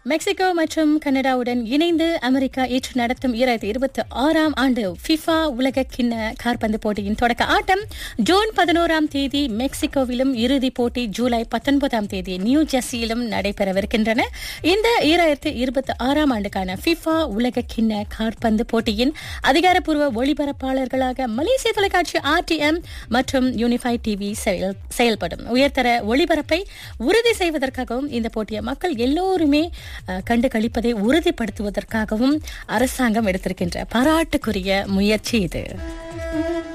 Mexico மற்றும் கனடாவுடன் இணைந்து America ஏற்று நடத்தும் இரண்டாயிரத்தி இருபத்தி ஆறாம் ஆண்டு ஃபிஃபா உலக கிண்ண காற்பந்து போட்டியின் தொடக்க ஆட்டம் ஜூன் பதினோராம் தேதி மெக்சிகோவிலும் இறுதிப் போட்டி ஜூலை பத்தொன்பதாம் தேதி நியூ ஜெர்சியிலும் நடைபெறவிருக்கின்றன இந்த இரண்டாயிரத்தி இருபத்தி ஆறாம் ஆண்டுக்கான ஃபிஃபா உலக கிண்ண காற்பந்து போட்டியின் அதிகாரப்பூர்வ ஒளிபரப்பாளர்களாக மலேசிய தொலைக்காட்சி ஆர்டிஎம் மற்றும் யூனிஃபை டிவி செயல் செயல்படும் உயர்தர ஒளிபரப்பை உறுதி செய்வதற்காகவும் இந்த போட்டியை மக்கள் எல்லோருமே அஹ், கண்டு கழிப்பதை உறுதிப்படுத்துவதற்காகவும் அரசாங்கம் எடுத்திருக்கின்ற பாராட்டுக்குரிய முயற்சி இது